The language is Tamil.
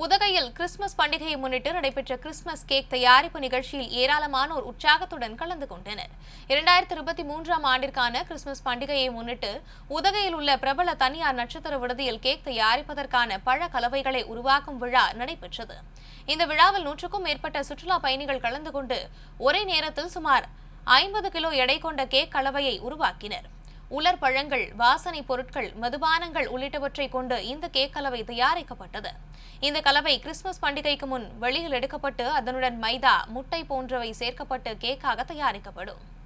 உதகையில் கிறிஸ்துமஸ் பண்டிகையை முன்னிட்டு நடைபெற்ற கிறிஸ்துமஸ் கேக் தயாரிப்பு நிகழ்ச்சியில் ஏராளமானோர் உற்சாகத்துடன் கலந்து கொண்டனர் இரண்டாயிரத்தி இருபத்தி மூன்றாம் ஆண்டிற்கான கிறிஸ்துமஸ் பண்டிகையை முன்னிட்டு உதகையில் உள்ள பிரபல தனியார் நட்சத்திர விடுதியில் கேக் தயாரிப்பதற்கான பழ கலவைகளை உருவாக்கும் விழா நடைபெற்றது இந்த விழாவில் நூற்றுக்கும் மேற்பட்ட சுற்றுலா பயணிகள் கலந்து கொண்டு ஒரே நேரத்தில் சுமார் ஐம்பது கிலோ எடை கொண்ட கேக் கலவையை உருவாக்கினர் உலர் பழங்கள் வாசனை பொருட்கள் மதுபானங்கள் உள்ளிட்டவற்றை கொண்டு இந்த கேக் கலவை தயாரிக்கப்பட்டது இந்த கலவை கிறிஸ்துமஸ் பண்டிகைக்கு முன் வெளியில் எடுக்கப்பட்டு அதனுடன் மைதா முட்டை போன்றவை சேர்க்கப்பட்டு கேக்காக தயாரிக்கப்படும்